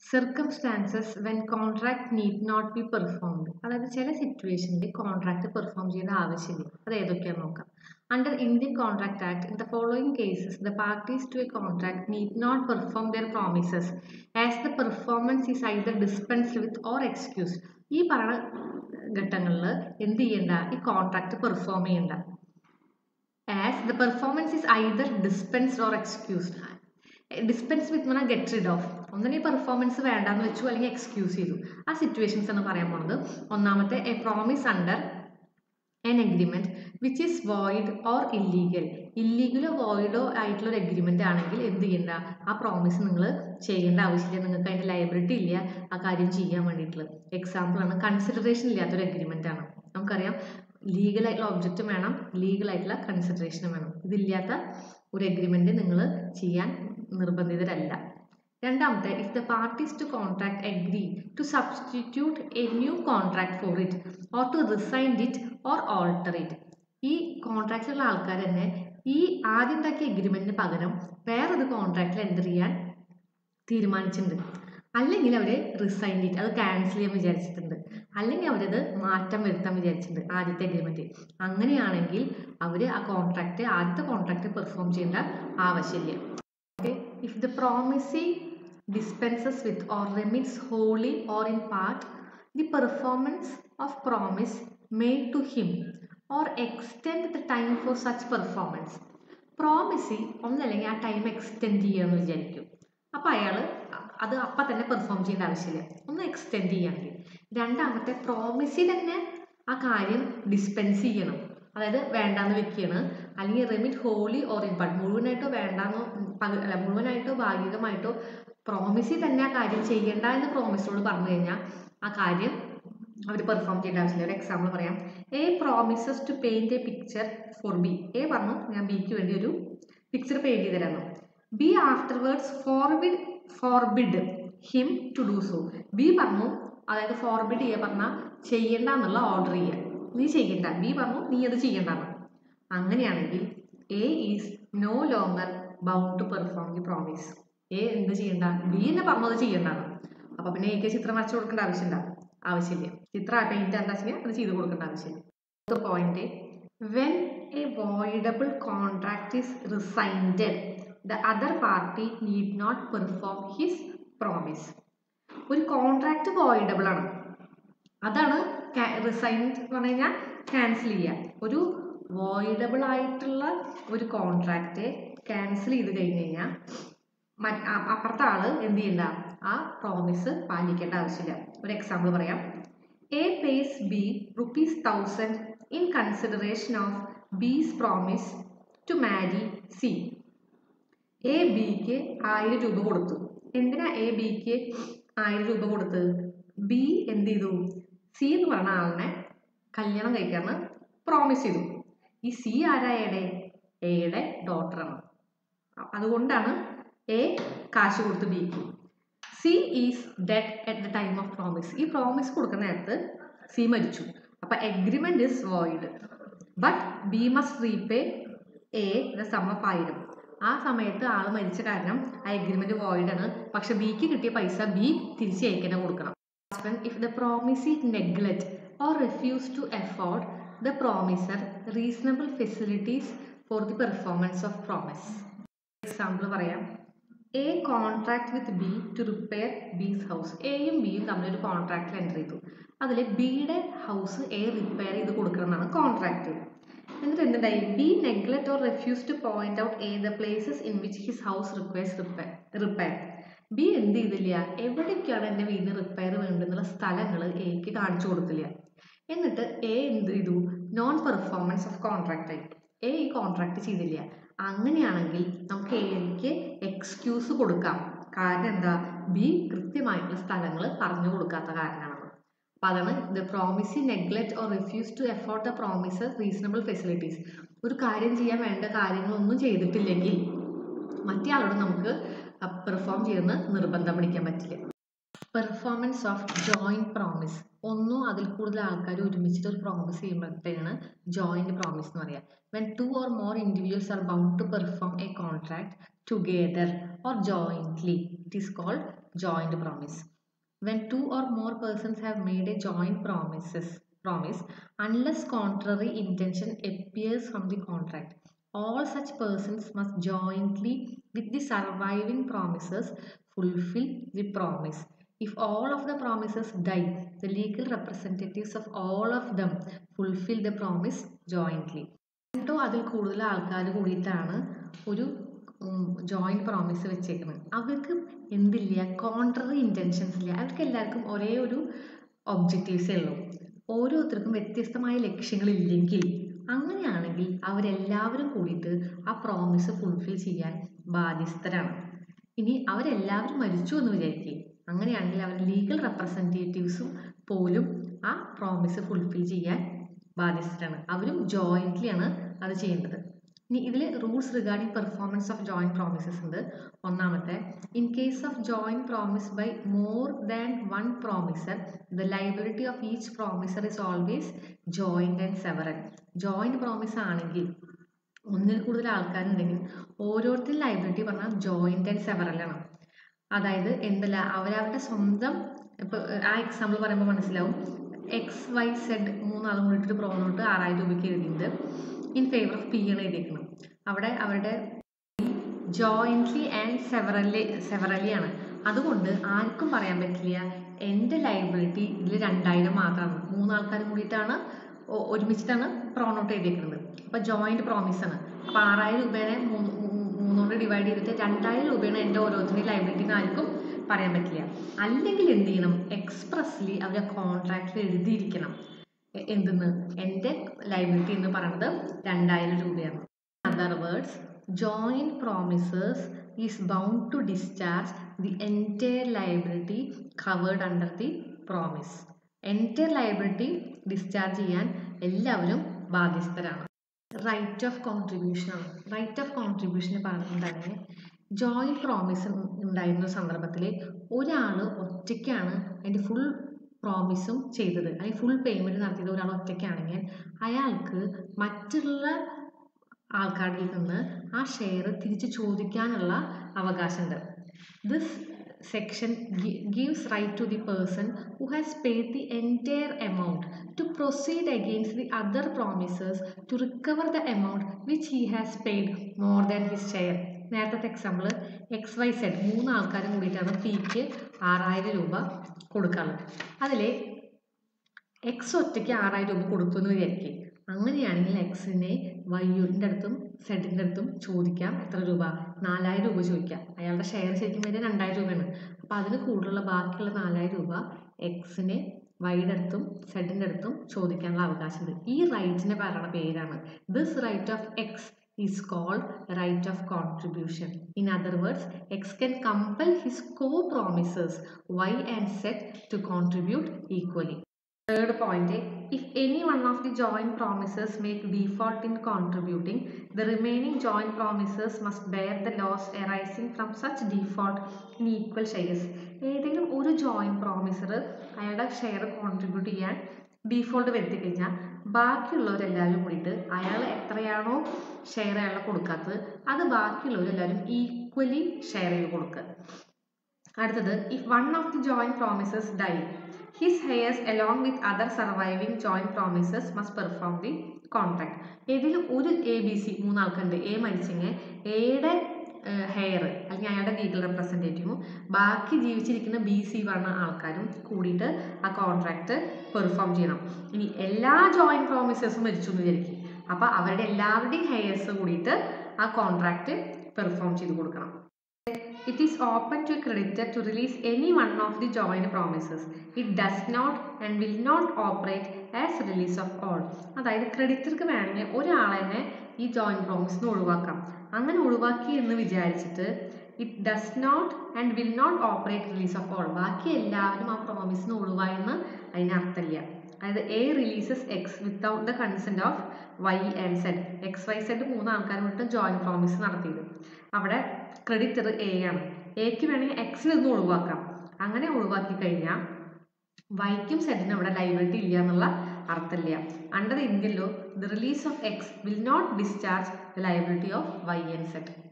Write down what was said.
Circumstances when contract need not be performed അതായത് ചില സിറ്റുവേഷനിൽ കോൺട്രാക്ട് പെർഫോം ചെയ്യേണ്ട ആവശ്യമില്ല അത് ഏതൊക്കെയാണെന്ന് നോക്കാം under Indian contract act in the following cases the parties to a contract need not perform their promises as the performance is either dispensed with or excuse ഈ പറഞ്ഞ ഘട്ടങ്ങളിൽ എന്ത് ചെയ്യണ്ട ഈ കോൺട്രാക്ട് പെർഫോം ചെയ്യണ്ട as the performance is either dispensed or excused dispense with പറഞ്ഞാൽ get rid of ഒന്നിനെ performance വേണ്ടാന്ന് വെച്ചു അല്ലെങ്കിൽ എക്സ്ക്യൂസ് ചെയ്തു ആ സിറ്റുവേഷൻസ് ആണ് പറയാൻ പോണത് ഒന്നാമത്തെ a promise under an agreement which is void or illegal ഇല്ലീഗലോ വോയിഡോ ആയിട്ടുള്ള ഒരു എഗ്രിമെന്റ് ആണെങ്കിൽ എന്ത് ചെയ്യണ്ട ആ പ്രോമിസ് നിങ്ങൾ ചെയ്യേണ്ട ആവശ്യമില്ല നിങ്ങൾക്ക് അതിന്റെ ലയബിലിറ്റി ഇല്ല ആ കാര്യം ചെയ്യാൻ വേണ്ടിയിട്ടുള്ള എക്സാമ്പിൾ ആണ് കൺസിഡറേഷൻ ഇല്ലാത്തൊരു എഗ്രിമെന്റ് ആണ് നമുക്കറിയാം ലീഗൽ ആയിട്ടുള്ള ഒബ്ജക്റ്റ് വേണം ലീഗൽ ആയിട്ടുള്ള കൺസിഡറേഷനും വേണം ഇതില്ലാത്ത ഒരു എഗ്രിമെന്റ് നിങ്ങൾ ചെയ്യാൻ നിർബന്ധിതരല്ല രണ്ടാമത്തെ if the parties to contract agree to substitute a new contract for it or to resign it or alter it ഈ കോൺട്രാക്റ്റിലുള്ള ആൾക്കാർ തന്നെ ഈ ആദ്യം ഉണ്ടാക്കിയ എഗ്രിമെന്റിന് പകരം വേറൊരു കോൺട്രാക്റ്റിൽ എൻ്റർ ചെയ്യാൻ തീരുമാനിച്ചിട്ടുണ്ട് അല്ലെങ്കിൽ അവർ റിസൈൻ ഇറ്റ് അത് ക്യാൻസൽ ചെയ്യാൻ വിചാരിച്ചിട്ടുണ്ട് അല്ലെങ്കിൽ അവരത് മാറ്റം വരുത്താൻ വിചാരിച്ചിട്ടുണ്ട് ആദ്യത്തെ എഗ്രിമെന്റ് അങ്ങനെയാണെങ്കിൽ അവർ ആ കോൺട്രാക്റ്റ് ആദ്യത്തെ കോൺട്രാക്റ്റ് പെർഫോം ചെയ്യേണ്ട ആവശ്യമില്ല okay if the promisee dispenses with or remits wholly or in part the performance of promise made to him or extend the time for such performance promisee ഒന്നല്ലെങ്കിൽ ആ time extend ചെയ്യാമെന്ന് വിചാരിക്കും അപ്പോൾ അയാൾ അത് അപ്പം തന്നെ പെർഫോം ചെയ്യേണ്ട ആവശ്യമില്ല ഒന്ന് എക്സ്റ്റെൻഡ് ചെയ്യുകയാണെങ്കിൽ രണ്ടാമത്തെ പ്രോമിസി തന്നെ ആ കാര്യം ഡിസ്പെൻസ് ചെയ്യണം അതായത് വേണ്ടാന്ന് വെക്കുകയാണ് അല്ലെങ്കിൽ remit wholly or in part മുഴുവനായിട്ടോ വേണ്ടാന്നോ പക- അല്ല മുഴുവനായിട്ടോ ഭാഗികമായിട്ടോ പ്രോമിസി തന്നെ ആ കാര്യം ചെയ്യണ്ട എന്ന് പ്രോമിസിനോട് പറഞ്ഞു കഴിഞ്ഞാൽ ആ കാര്യം അവർ പെർഫോം ചെയ്യേണ്ട ആവശ്യമില്ല ഒരു എക്സാമ്പിൾ പറയാം A promises to paint a picture for B A പറഞ്ഞു ഞാൻ ബിക്ക് വേണ്ടി ഒരു പിക്ചർ പെയിന്റ് ചെയ്ത് തരാമെന്ന് B afterwards forbid forbid him to do so B പറഞ്ഞു അതായത് ഫോർബിഡ് ചെയ്യുക പറഞ്ഞാൽ ചെയ്യണ്ട എന്നുള്ള ഓർഡർ ചെയ്യുക നീ ചെയ്യണ്ട ബി പറഞ്ഞു നീ അത് ചെയ്യണ്ടെന്ന് അങ്ങനെയാണെങ്കിൽ A is no longer bound to perform the promise A എന്ത് ചെയ്യണ്ട ബി എന്നെ പറഞ്ഞത് ചെയ്യണ്ടാണ് അപ്പൊ പിന്നെ എക്ക് ചിത്രം വരച്ചു കൊടുക്കേണ്ട ആവശ്യമില്ല ആവശ്യമില്ല ചിത്രം പെയിന്റ് എന്താ വെച്ചാൽ അത് ചെയ്ത് കൊടുക്കേണ്ട ആവശ്യമില്ല point when a voidable contract is resigned the other party need not perform his promise ഒരു കോൺട്രാക്ട് വോയിഡബിൾ ആണ് അതാണ് റിസൈൻ എന്ന് പറഞ്ഞു കഴിഞ്ഞാൽ ക്യാൻസൽ ചെയ്യുക ഒരു വോയിഡബിൾ ആയിട്ടുള്ള ഒരു കോൺട്രാക്റ്റ് ക്യാൻസൽ ചെയ്ത് കഴിഞ്ഞ് കഴിഞ്ഞാൽ മറ്റ് അ- അപ്പുറത്തെ ആള് എന്ത് ചെയ്യണ്ട ആ പ്രോമിസ് പാലിക്കേണ്ട ആവശ്യമില്ല ഒരു എക്സാമ്പിൾ പറയാം A pays B rupees thousand in consideration of B's promise to marry C A ബിക്ക് ആയിരം രൂപ കൊടുത്തു എന്തിനാ എ ബിക്ക് ആയിരം രൂപ കൊടുത്തത് ബി എന്ത് ചെയ്തു സി എന്ന് പറഞ്ഞ ആളിനെ കല്യാണം കഴിക്കാന്ന് പ്രോമിസ് ചെയ്തു ഈ സി ആരായുടെ എയുടെ ഡോട്ടറാണ് അതുകൊണ്ടാണ് എ കാശ് കൊടുത്ത് ബിക്ക് C is dead at the time of promise ഈ പ്രോമിസ് കൊടുക്കുന്ന നേരത്ത് സി മരിച്ചു അപ്പൊ agreement is void but B must repay A the sum of ആയിരം ആ സമയത്ത് ആൾ മരിച്ച കാരണം ആ എഗ്രിമെന്റ് വോയിഡ് ആണ് പക്ഷെ ബിക്ക് കിട്ടിയ പൈസ ബി തിരിച്ച് എക്കിനെ കൊടുക്കണം if the promisee neglect or refuse to afford the promisor reasonable facilities for the performance of promise example പറയാം A contract with B to repair B's house എയും ബിയും തമ്മിൽ ഒരു കോൺട്രാക്റ്റിൽ എൻ്റർ ചെയ്തു അതിൽ ബിയുടെ ഹൗസ് എ റിപ്പയർ ചെയ്ത് കൊടുക്കണം എന്നാണ് കോൺട്രാക്ട് എന്നിട്ട് എന്തുണ്ടായി B neglect or refuse to point out A the places in which his house requires repair B എന്ത് ചെയ്തില്ല എവിടേക്കാണ് എൻ്റെ വീടിന് റിപ്പയർ വേണ്ടെന്നുള്ള സ്ഥലങ്ങൾ എക്ക് കാണിച്ചു കൊടുത്തില്ല എന്നിട്ട് എ എന്ത് ചെയ്തു നോൺ പെർഫോമൻസ് ഓഫ് കോൺട്രാക്ട് ആയി എ ഈ കോൺട്രാക്ട് ചെയ്തില്ല അങ്ങനെയാണെങ്കിൽ നമുക്ക് എക്ക് എക്സ്ക്യൂസ് കൊടുക്കാം കാരണം എന്താ ബി കൃത്യമായിട്ടുള്ള സ്ഥലങ്ങൾ പറഞ്ഞു കൊടുക്കാത്ത കാരണമാണ് അപ്പൊ അതാണ് the promisee neglect or refuse to afford the promise reasonable facilities ഒരു കാര്യം ചെയ്യാൻ വേണ്ട കാര്യങ്ങളൊന്നും ചെയ്തിട്ടില്ലെങ്കിൽ മറ്റേ ആളോട് നമുക്ക് പെർഫോം ചെയ്യുന്ന നിർബന്ധം പിടിക്കാൻ പറ്റില്ല പെർഫോമൻസ് ഓഫ് ജോയിന്റ് പ്രോമിസ് ഒന്നോ അതിൽ കൂടുതൽ ആൾക്കാർ ഒരുമിച്ചിട്ട് ഒരു പ്രോമിസ് ചെയ്യുമ്പോഴത്തേക്കാണ് ജോയിന്റ് പ്രോമിസ് എന്ന് പറയുക when two or more individuals are bound to perform a contract together or jointly it is called joint promise. When two or more persons have made a joint promises promise, unless contrary intention appears from the contract, all such persons must jointly with the surviving promises fulfill the promise. If all of the promises die, the legal representatives of all of them fulfill the promise jointly. രണ്ടോ അതിൽ കൂടുതൽ ആൾക്കാർ കൂടിയിട്ടാണ് ഒരു joint promise വെച്ചേക്കുന്നത് അവർക്ക് എന്തില്ല contrary intentions ഇല്ല അവർക്ക് എല്ലാവർക്കും ഒരേ ഒരു ഒബ്ജക്റ്റീവ്സേ ഉള്ളൂ ഓരോരുത്തർക്കും വ്യത്യസ്തമായ ലക്ഷ്യങ്ങളില്ലെങ്കിൽ അങ്ങനെയാണെങ്കിൽ അവരെല്ലാവരും കൂടിയിട്ട് ആ പ്രോമിസ് ഫുൾഫിൽ ചെയ്യാൻ ബാധ്യസ്ഥരാണ് ഇനി അവരെല്ലാവരും മരിച്ചു എന്ന് വിചാരിക്കുക അങ്ങനെയാണെങ്കിൽ അവർ ലീഗൽ റെപ്രസെൻറ്റേറ്റീവ്സും പോലും ആ പ്രോമിസ് ഫുൾഫിൽ ചെയ്യാൻ ബാധ്യസ്ഥരാണ് അവരും ജോയിൻ്റ്ലിയാണ് അത് ചെയ്യേണ്ടത് ഇനി ഇതിൽ rules regarding performance of joint promises ഉണ്ട് ഒന്നാമത്തെ in case of joint promise by more than one promisor the liability of each promisor is always joint and several joint promise ആണെങ്കിൽ ഒന്നിൽ കൂടുതൽ ആൾക്കാരുണ്ടെങ്കിൽ ഓരോരുത്തരും ലൈബിലിറ്റി പറഞ്ഞാൽ ജോയിൻറ്റ് ആൻഡ് സെവറലാണ് അതായത് എന്തല്ല അവരവരുടെ സ്വന്തം ഇപ്പോൾ ആ എക്സാമ്പിൾ പറയുമ്പോൾ മനസ്സിലാവും എക്സ് വൈ സെഡ് മൂന്നാളും കൂടിയിട്ട് പ്രോണോട്ട് ആറായിരം രൂപയ്ക്ക് എഴുതിയിട്ടുണ്ട് ഇൻ ഫേവർ ഓഫ് പി ആണ് എഴുതിയിരിക്കുന്നത് അവിടെ അവരുടെ ജോയിൻ്റ്ലി ആൻഡ് സെവറലി സെവറലി ആണ് അതുകൊണ്ട് ആർക്കും പറയാൻ പറ്റില്ല എൻ്റെ ലൈബിലിറ്റി ഇതിൽ രണ്ടായിരം മാത്രമാണ് മൂന്നാൾക്കാരും കൂടിയിട്ടാണ് ഒരുമിച്ചിട്ടാണ് പ്രോണോട്ട് ചെയ്തേക്കുന്നത് അപ്പോൾ ജോയിൻറ്റ് പ്രോമിസ് ആണ് അപ്പോൾ ആറായിരം രൂപേനെ മൂന്ന് മൂന്നുകൊണ്ട് ഡിവൈഡ് ചെയ്തിട്ട് രണ്ടായിരം രൂപയാണ് എൻ്റെ ഓരോരുത്തരുടെയും ലൈബിലിറ്റിന്ന് ആർക്കും പറയാൻ പറ്റില്ല അല്ലെങ്കിൽ എന്ത് ചെയ്യണം എക്സ്പ്രസ്ലി അവരെ കോൺട്രാക്റ്റിൽ എഴുതിയിരിക്കണം എന്തെന്ന് എൻ്റെ ലൈബിലിറ്റി എന്ന് പറയുന്നത് രണ്ടായിരം രൂപയാണ് other words joint promisors is bound to discharge the entire liability covered under the promise entire liability discharge ചെയ്യാൻ എല്ലാവരും ബാധ്യസ്ഥരാണ് റൈറ്റ് ഓഫ് കോൺട്രിബ്യൂഷൻ ആണ് റൈറ്റ് ഓഫ് കോൺട്രിബ്യൂഷൻ പറഞ്ഞിട്ടുണ്ടെങ്കിൽ ജോയിൻറ്റ് പ്രോമിസ് ഉണ്ടായിരുന്ന സന്ദർഭത്തിൽ ഒരാൾ ഒറ്റയ്ക്കാണ് അതിൻ്റെ ഫുൾ പ്രോമിസും ചെയ്തത് അല്ലെങ്കിൽ ഫുൾ പേയ്മെൻറ്റ് നടത്തിയത് ഒരാൾ ഒറ്റയ്ക്കാണെങ്കിൽ അയാൾക്ക് മറ്റുള്ള ആൾക്കാരിൽ നിന്ന് ആ ഷെയർ തിരിച്ച് ചോദിക്കാനുള്ള അവകാശമുണ്ട് this section gives right to the person who has paid the entire amount to proceed against the other promisers to recover the amount which he has paid more than his share നേരത്തെ example X Y Z മൂന്ന് ആൾക്കാരും കൂടിയിട്ടാണ് പിക്ക് ആറായിരം രൂപ കൊടുക്കാനുള്ളത് അതിൽ X ഒറ്റയ്ക്ക് ആറായിരം രൂപ കൊടുത്തു എന്ന് വിചാരിക്കുക അങ്ങനെയാണെങ്കിൽ എക്സിനെ വൈയുടെ അടുത്തും സെഡിൻ്റെ അടുത്തും ചോദിക്കാം എത്ര രൂപ നാലായിരം രൂപ ചോദിക്കാം അയാളുടെ ഷെയർ ശരിക്കും വരുന്നത് രണ്ടായിരം രൂപയാണ് അപ്പോൾ അതിന് കൂടുതലുള്ള ബാക്കിയുള്ള നാലായിരം രൂപ എക്സിനെ വൈയുടെ അടുത്തും സെഡിൻ്റെ അടുത്തും ചോദിക്കാനുള്ള അവകാശമുണ്ട് ഈ റൈറ്റിനെ പറയുന്ന പേരാണ് this right of X is called right of contribution. In other words, X can compel his co-promisers Y and Z to contribute equally. Third point, if any one of the joint promisers make default in contributing, the remaining joint promisers must bear the loss arising from such default in equal shares. ഏതെങ്കിലും ഒരു joint promisor അയാളുടെ share contribute ചെയ്യാൻ default വരുത്തി കഴിഞ്ഞാൽ ബാക്കിയുള്ളവരെല്ലാവരും കൂടിയിട്ട് അയാൾ എത്രയാണോ share അയാളെ കൊടുക്കാത്തത് അത് ബാക്കിയുള്ളവരെല്ലാവരും ഈക്വലി ഷെയർ ചെയ്ത് കൊടുക്കുക അടുത്തത് if one of the joint promises die his heirs along with other surviving joint promises must perform the contract ഏതെങ്കിലും ഒരു എ ബി സി മൂന്നാൾക്കുണ്ട് എ മരിച്ചെങ്കിൽ എയുടെ ഹെയർ അല്ലെങ്കിൽ അയാളുടെ ലീഗൽ റെപ്രസെൻറ്റേറ്റീവും ബാക്കി ജീവിച്ചിരിക്കുന്ന ബി സി പറഞ്ഞ ആൾക്കാരും കൂടിയിട്ട് ആ കോൺട്രാക്റ്റ് പെർഫോം ചെയ്യണം ഇനി എല്ലാ ജോയിൻറ്റ് പ്രോമിസസും മരിച്ചു എന്ന് വിചാരിക്കും അപ്പോൾ അവരുടെ എല്ലാവരുടെയും ഹെയർസ് കൂടിയിട്ട് ആ കോൺട്രാക്റ്റ് പെർഫോം ചെയ്ത് കൊടുക്കണം It is open to a creditor to release any one of the joint promises. It does not and will not operate as release of all. അതായത് ക്രെഡിറ്റർക്ക് വേണമെങ്കിൽ ഒരാളെ ഈ ജോയിൻറ്റ് പ്രോമിസിന് ഒഴിവാക്കാം അങ്ങനെ ഒഴിവാക്കി എന്ന് വിചാരിച്ചിട്ട് it does not and will not operate release of all ബാക്കി എല്ലാവരും ആ പ്രോമിസിന് ഒഴിവായെന്ന് അതിനർത്ഥമില്ല അതായത് A releases X without the consent of Y and Z X Y Z മൂന്ന് ആൾക്കാർ വിട്ട് ജോയിൻറ്റ് പ്രോമിസ് നടത്തിയത് അവിടെ ക്രെഡിറ്റർ എ ആണ് എക്ക് വേണമെങ്കിൽ എക്സിൽ നിന്ന് ഒഴിവാക്കാം അങ്ങനെ ഒഴിവാക്കി കഴിഞ്ഞാൽ വൈക്കും സെഡിനും അവിടെ ലൈബിലിറ്റി ഇല്ല എന്നുള്ള അർത്ഥമില്ല under Indian law the release of X will not discharge the liability of Y and Z